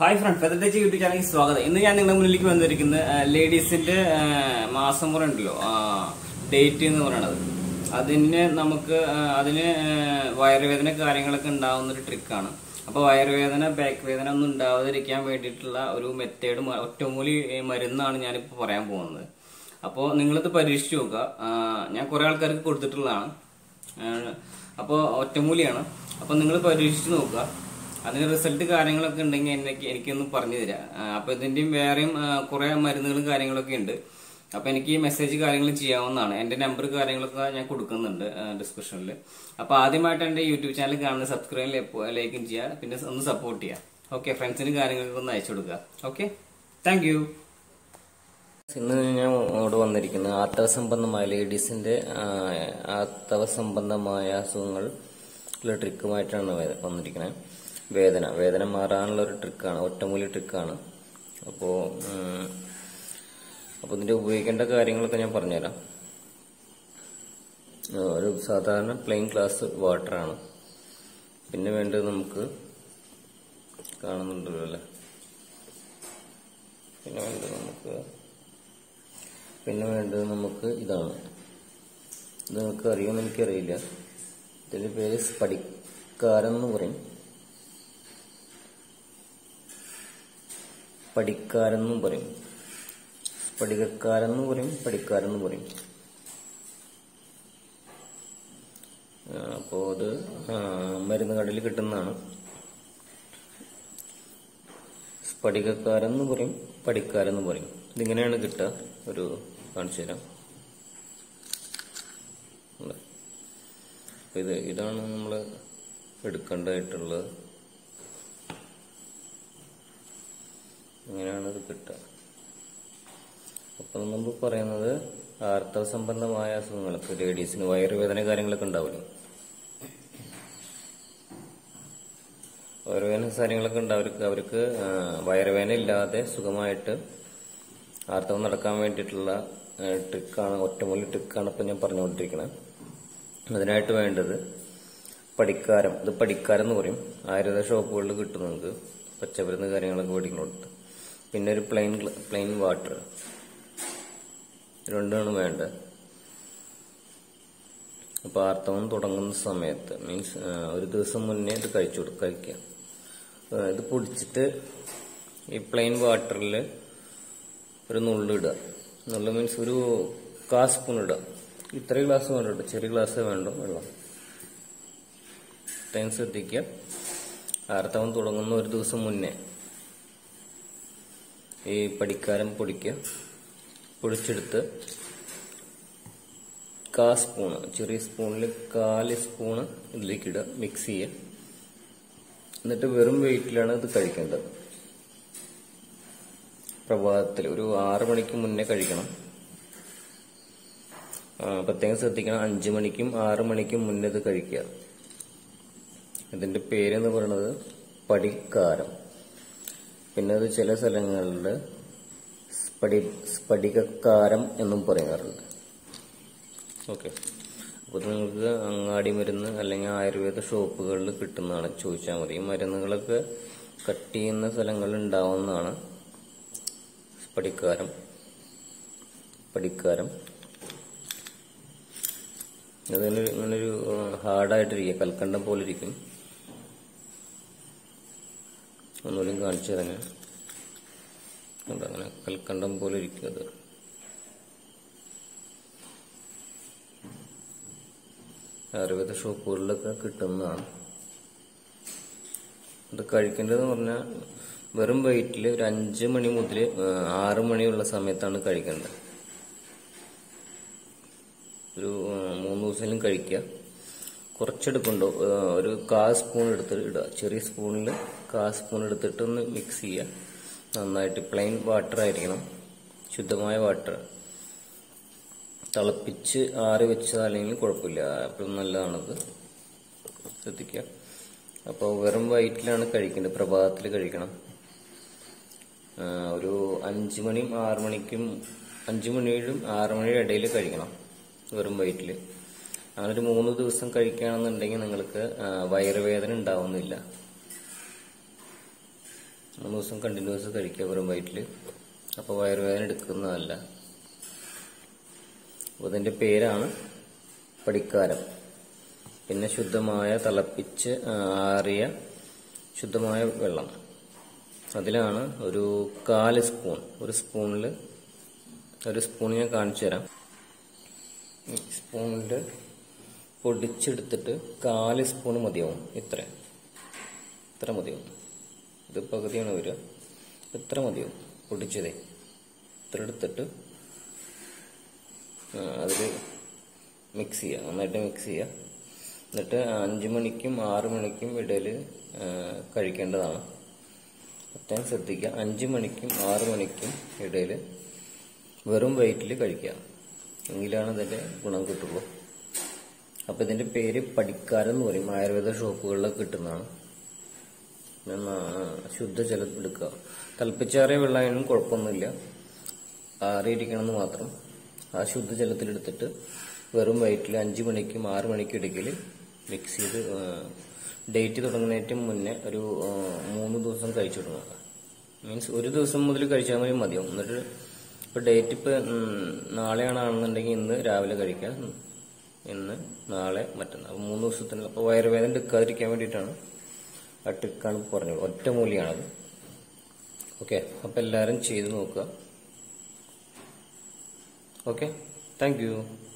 Hi front ഫെദർടച്ച് YouTube ചാനലിൽ സ്വാഗതം ഇന്ന് ഞാൻ നിങ്ങളുടെ മുന്നിലേക്ക് വന്നിരിക്കുന്നത് ലേഡീസിന്റെ മാസം മുറ ഉണ്ടല്ലോ ഡേറ്റ് എന്ന് പറയണത് അതിന് നമുക്ക് ആ, അതിന് ആ, വയറുവേദന കാര്യങ്ങളൊക്കെ ഉണ്ടാവുന്ന ഒരു ട്രിക്കാണ് അപ്പോൾ വയറുവേദന ബാക്ക് വേദന ഒന്നും ഉണ്ടാവാതിരിക്കാൻ വേണ്ടിയിട്ടുള്ള ഒരു മെത്തേഡ് ഒറ്റമൂലി ഏ, മരുന്നാണ് ഞാനിപ്പോൾ പറയാൻ പോകുന്നത് അപ്പോൾ നിങ്ങളിത് പരീക്ഷിച്ച് നോക്കുക ആ, ഞാൻ കുറേ ആൾക്കാർക്ക് കൊടുത്തിട്ടുള്ളതാണ് അപ്പോൾ ഒറ്റമൂലിയാണ് അപ്പോൾ നിങ്ങൾ പരീക്ഷിച്ച് നോക്കുക അതിന് റിസൾട്ട് കാര്യങ്ങളൊക്കെ ഉണ്ടെങ്കിൽ എനിക്ക് എനിക്കൊന്ന് പറഞ്ഞു തരാം അപ്പൊ ഇതിന്റെയും വേറെയും ആ, കുറെ മരുന്നുകളും കാര്യങ്ങളൊക്കെ ഉണ്ട് അപ്പൊ എനിക്ക് ഈ മെസ്സേജ് കാര്യങ്ങൾ ചെയ്യാവുന്നതാണ് എന്റെ നമ്പർ കാര്യങ്ങളൊക്കെ ഞാൻ കൊടുക്കുന്നുണ്ട് ഡിസ്ക്രിപ്ഷനിൽ അപ്പൊ ആദ്യമായിട്ട് എന്റെ യൂട്യൂബ് ചാനൽ കാണുന്ന സബ്സ്ക്രൈബ് ലൈക്കും ചെയ്യുക പിന്നെ ഒന്ന് സപ്പോർട്ട് ചെയ്യുക ഓക്കെ ഫ്രണ്ട്സിന് കാര്യങ്ങളൊക്കെ ഒന്ന് അയച്ചു കൊടുക്കുക ഓക്കെ താങ്ക് യു ഇന്ന് ഞാൻ ഇവിടെ വന്നിരിക്കുന്നത് ആർത്തവ സംബന്ധമായ ലേഡീസിന്റെ ആ, ആർത്തവ സംബന്ധമായ അസുഖങ്ങൾ ട്രിക്കുമായിട്ടാണ് വേ- വന്നിരിക്കുന്നത് വേദന വേദന മാറാനുള്ള ഒരു ട്രിക്കാണ് ഒറ്റമൂലി ട്രിക്കാണ് അപ്പോ ഉം, അപ്പൊ ഇതിന്റെ ഉപയോഗിക്കേണ്ട കാര്യങ്ങളൊക്കെ ഞാൻ പറഞ്ഞുതരാം ആ, ഒരു സാധാരണ പ്ലെയിൻ ഗ്ലാസ് വാട്ടറാണ് പിന്നെ വേണ്ടത് നമുക്ക് കാണുന്നുണ്ടല്ലോ അല്ലേ പിന്നെ വേണ്ടത് നമുക്ക് പിന്നെ വേണ്ടത് നമുക്ക് ഇതാണ് ഇത് നിങ്ങൾക്ക് അറിയുമെന്ന് എനിക്കറിയില്ല ഇതിന്റെ പേര് സ്പടിക്കാരം എന്ന് പറയും പടിക്കാരെന്നും പറയും സ്ഫടികക്കാരെന്ന് പറയും പടിക്കാരെന്ന് പറയും ആ, അപ്പോ അത് ആ, മരുന്ന് കടയിൽ കിട്ടുന്നതാണ് സ്ഫടികക്കാരെന്ന് പറയും പടിക്കാരെന്ന് പറയും ഇതിങ്ങനെയാണ് കിട്ടുക ഒരു കാണിച്ചു തരാം ഉണ്ട്. അപ്പൊ ഇത് ഇതാണ് നമ്മൾ എടുക്കേണ്ടതായിട്ടുള്ളത് ഇങ്ങനെയാണ് ഇത് കിട്ടുക അപ്പൊ നമ്മൾ പറയുന്നത് ആർത്തവ സംബന്ധമായ അസുഖങ്ങൾക്ക് ലേഡീസിന് വയറുവേദന കാര്യങ്ങളൊക്കെ ഉണ്ടാവില്ല വയറുവേദന കാര്യങ്ങളൊക്കെ ഉണ്ട് അവർക്ക് അവർക്ക് ആ, വയറുവേദന ഇല്ലാതെ സുഖമായിട്ട് ആർത്തവം നടക്കാൻ വേണ്ടിയിട്ടുള്ള ആ, ട്രിക്കാണ് ഒറ്റമൂലി ട്രിക്കാണ് ഇപ്പൊ ഞാൻ പറഞ്ഞുകൊണ്ടിരിക്കുന്നത് അതിനായിട്ട് വേണ്ടത് പടിക്കാരം ഇത് പടിക്കാരം എന്ന് പറയും ആയുർവേദ ഷോപ്പുകളിൽ കിട്ടും നിങ്ങൾക്ക് പച്ചമരുന്ന് കാര്യങ്ങളൊക്കെ മേടിക്കുന്നിടത്ത് പിന്നെ ഒരു പ്ലെയിൻ പ്ലെയിൻ വാട്ടർ രണ്ടാണ് വേണ്ടത് അപ്പൊ ആർത്തവം തുടങ്ങുന്ന സമയത്ത് മീൻസ് ഒരു ദിവസം മുന്നേ ഇത് കഴിച്ചു കൊടു- കഴിക്കുക ആ, ഇത് പൊടിച്ചിട്ട് ഈ പ്ലെയിൻ വാട്ടറിൽ ഒരു നുള്ളിടുക നുള്ളു മീൻസ് ഒരു കാ സ്പൂൺ ഇടുക ഇത്രയും ഗ്ലാസ് വേണ്ട കേട്ടോ ചെറിയ ഗ്ലാസ് വേണ്ട വെള്ളം ടൈം ശ്രദ്ധിക്കുക ആർത്തവം തുടങ്ങുന്ന ഒരു ദിവസം മുന്നേ ഈ പടിക്കാരം പൊടിക്കുക പൊടിച്ചെടുത്ത് കാ സ്പൂണ് ചെറിയ സ്പൂണിൽ കാല് സ്പൂണ് ഇതിലേക്ക് ഇടുക മിക്സ് ചെയ്യുക എന്നിട്ട് വെറും വെയിറ്റിലാണ് ഇത് കഴിക്കേണ്ടത് പ്രഭാതത്തിൽ ഒരു ആറ് മണിക്ക് മുന്നേ കഴിക്കണം ആ, പ്രത്യേകം ശ്രദ്ധിക്കണം അഞ്ചു മണിക്കും ആറ് മണിക്കും മുന്നേ ഇത് കഴിക്കുക ഇതിന്റെ പേരെന്ന് പറയുന്നത് പടിക്കാരം പിന്നെ അത് ചില സ്ഥലങ്ങളിൽ സ്പടി സ്ഫടികക്കാരം എന്നും പറയാറുണ്ട് ഓക്കെ അപ്പോൾ ഇത് നിങ്ങൾക്ക് അങ്ങാടി മരുന്ന് അല്ലെങ്കിൽ ആയുർവേദ ഷോപ്പുകളിൽ കിട്ടുന്നതാണ് ചോദിച്ചാൽ മതി ഈ മരുന്നുകളൊക്കെ കട്ട് ചെയ്യുന്ന സ്ഥലങ്ങളിൽ ഉണ്ടാവുന്നതാണ് സ്ഫടിക്കാരം പടിക്കാരം അതിന് ഇങ്ങനൊരു ഹാർഡായിട്ടിരിക്കുക കൽക്കണ്ടം പോലെ ഇരിക്കും ഒന്നുകൂടി കാണിച്ചു തരാം ഞാൻ കണ്ടോ, അങ്ങനെ കൽക്കണ്ടം പോലെ ഇരിക്കും അത് ആയുർവേദ ഷോപ്പുകളിലൊക്കെ കിട്ടുന്നതാണ് ഇത് കഴിക്കേണ്ടതെന്ന് പറഞ്ഞാൽ വെറും വെയിറ്റിൽ ഒരു അഞ്ച് മണി മുതൽ ആറ് മണിയുള്ള സമയത്താണ് കഴിക്കേണ്ടത് ഒരു ആ, മൂന്ന് ദിവസമെങ്കിലും കഴിക്കുക കുറച്ചെടുക്കുന്നുണ്ടോ ആ, ഒരു കാ സ്പൂൺ എടുത്ത് ഇടുക ചെറിയ സ്പൂണിൽ കാ സ്പൂൺ എടുത്തിട്ട് ഒന്ന് മിക്സ് ചെയ്യുക നന്നായിട്ട് പ്ലെയിൻ വാട്ടർ ആയിരിക്കണം ശുദ്ധമായ വാട്ടർ തിളപ്പിച്ച് ആറി വെച്ചതല്ലെങ്കിൽ കുഴപ്പമില്ല എപ്പോഴും നല്ലതാണത് ശ്രദ്ധിക്കുക അപ്പോൾ വെറും വയറ്റിലാണ് കഴിക്കേണ്ടത് പ്രഭാതത്തിൽ കഴിക്കണം ആ, ഒരു അഞ്ചു മണിയും ആറു മണിക്കും അഞ്ചു മണിയുടെ ആറു മണിയുടെ ഇടയിൽ കഴിക്കണം വെറും വയറ്റിൽ അങ്ങനെ ഒരു മൂന്ന് ദിവസം കഴിക്കുകയാണെന്നുണ്ടെങ്കിൽ നിങ്ങൾക്ക് ആ, വയറുവേദന ഉണ്ടാവുന്നില്ല മൂന്ന് ദിവസം കണ്ടിന്യൂസ് കഴിക്കുക വെറും വയറ്റിൽ അപ്പോൾ വയറുവേദന എടുക്കുന്നതല്ല അപ്പോൾ ഇതിൻ്റെ പേരാണ് പടിക്കാരം പിന്നെ ശുദ്ധമായ തിളപ്പിച്ച് ആ, ആറിയ ശുദ്ധമായ വെള്ളം അതിലാണ് ഒരു കാല് സ്പൂൺ ഒരു സ്പൂണിൽ ഒരു സ്പൂൺ ഞാൻ കാണിച്ചു തരാം ഈ സ്പൂണിൽ പൊടിച്ചെടുത്തിട്ട് കാല് സ്പൂൺ മതിയാവും ഇത്ര ഇത്ര മതിയാവും ഇത് പകുതിയാണ് വരിക ഇത്ര മതിയാവും പൊടിച്ചതേ ഇത്ര എടുത്തിട്ട് അതിൽ മിക്സ് ചെയ്യുക നന്നായിട്ട് മിക്സ് ചെയ്യുക എന്നിട്ട് അഞ്ച് മണിക്കും ആറ് മണിക്കും ഇടയിൽ കഴിക്കേണ്ടതാണ് പ്രത്യേകം ശ്രദ്ധിക്കുക അഞ്ച് മണിക്കും ആറ് മണിക്കും ഇടയിൽ വെറും വയറ്റിൽ കഴിക്കുക എങ്കിലാണ് ഇതിന്റെ ഗുണം കിട്ടുള്ളൂ അപ്പൊ ഇതിന്റെ പേര് പടിക്കാരം എന്ന് പറയും ആയുർവേദ ഷോപ്പുകളിലൊക്കെ കിട്ടുന്നതാണ് എന്നാ, ശുദ്ധജലം എടുക്കുക തിളപ്പിച്ചാറിയ വെള്ളമായാലും കുഴപ്പമൊന്നുമില്ല ആറിയിരിക്കണമെന്ന് മാത്രം ആ ശുദ്ധജലത്തിലെടുത്തിട്ട് വെറും വയറ്റിൽ അഞ്ച് മണിക്കും ആറ് മണിക്കും ഇടയ്ക്കിൽ മിക്സ് ചെയ്ത് ഡേറ്റ് തുടങ്ങുന്നതിന് മുന്നേ ഒരു ആ, മൂന്ന് ദിവസം കഴിച്ചു തുടങ്ങുക മീൻസ് ഒരു ദിവസം മുതൽ കഴിച്ചാൽ മതി മതിയാവും എന്നിട്ട് ഇപ്പൊ ഡേറ്റ് ഇപ്പൊ ഉം, നാളെയാണെന്നുണ്ടെങ്കിൽ ഇന്ന് രാവിലെ കഴിക്കാം ഇന്ന് നാളെ മറ്റന്നാൾ അപ്പൊ മൂന്ന് ദിവസത്തിന് അപ്പൊ വയറുവേദന എടുക്കാതിരിക്കാൻ വേണ്ടിയിട്ടാണ് ആ ട്രിക്കാണ് പറഞ്ഞത് ഒറ്റ മൂലിയാണത് ഓക്കെ അപ്പൊ എല്ലാവരും ചെയ്തു നോക്കുക ഓക്കെ താങ്ക് യു